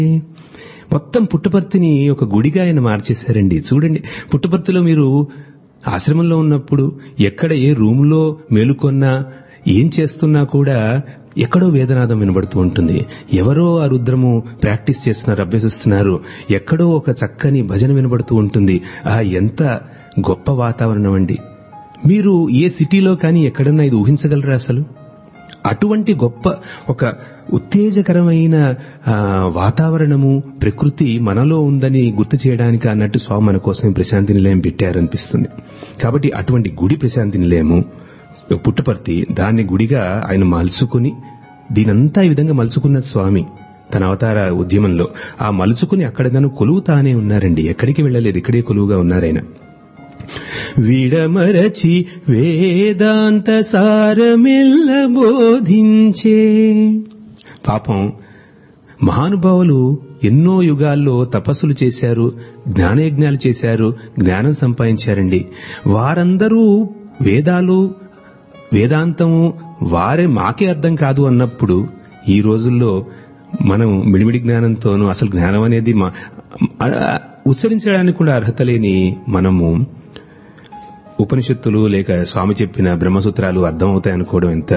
మొత్తం పుట్టపర్తిని ఒక గుడిగా ఆయన మార్చేశారండి చూడండి పుట్టపర్తిలో మీరు ఆశ్రమంలో ఉన్నప్పుడు ఎక్కడ ఏ రూమ్లో మేలుకొన్నా ఏం చేస్తున్నా కూడా ఎక్కడో వేదనాదం వినబడుతూ ఉంటుంది ఎవరో ఆ రుద్రము ప్రాక్టీస్ చేస్తున్నారు అభ్యసిస్తున్నారు ఎక్కడో ఒక చక్కని భజన వినబడుతూ ఉంటుంది ఆ ఎంత గొప్ప వాతావరణం అండి మీరు ఏ సిటీలో కానీ ఎక్కడన్నా ఇది ఊహించగలరా అసలు అటువంటి గొప్ప ఒక ఉత్తేజకరమైన ఆ, వాతావరణము ప్రకృతి మనలో ఉందని గుర్తు చేయడానికి అన్నట్టు స్వామి మన కోసం ఈ ప్రశాంతి నిలయం పెట్టారనిపిస్తుంది కాబట్టి అటువంటి గుడి ప్రశాంతి నిలయము పుట్టపర్తి దాన్ని గుడిగా ఆయన మలుచుకుని దీనంతా ఈ విధంగా మలుచుకున్న స్వామి తన అవతార ఉద్యమంలో ఆ మలుచుకుని అక్కడ తను కొలువు తానే ఉన్నారండి ఎక్కడికి వెళ్ళలేదు ఇక్కడే కొలువుగా ఉన్నారాయన విడమరచి వేదాంత సారమెల్ల బోధించే పాపం మహానుభావులు ఎన్నో యుగాల్లో తపస్సులు చేశారు జ్ఞానయజ్ఞాలు చేశారు జ్ఞానం సంపాదించారండి వారందరూ వేదాలు వేదాంతము వారే మాకే అర్థం కాదు అన్నప్పుడు ఈ రోజుల్లో మనం మిడిమిడి జ్ఞానంతోనూ అసలు జ్ఞానం అనేది మా ఆ- ఉచ్చరించడానికి కూడా అర్హత లేని మనము ఉపనిషత్తులు లేక స్వామి చెప్పిన బ్రహ్మసూత్రాలు అర్థమవుతాయి అనుకోవడం ఎంత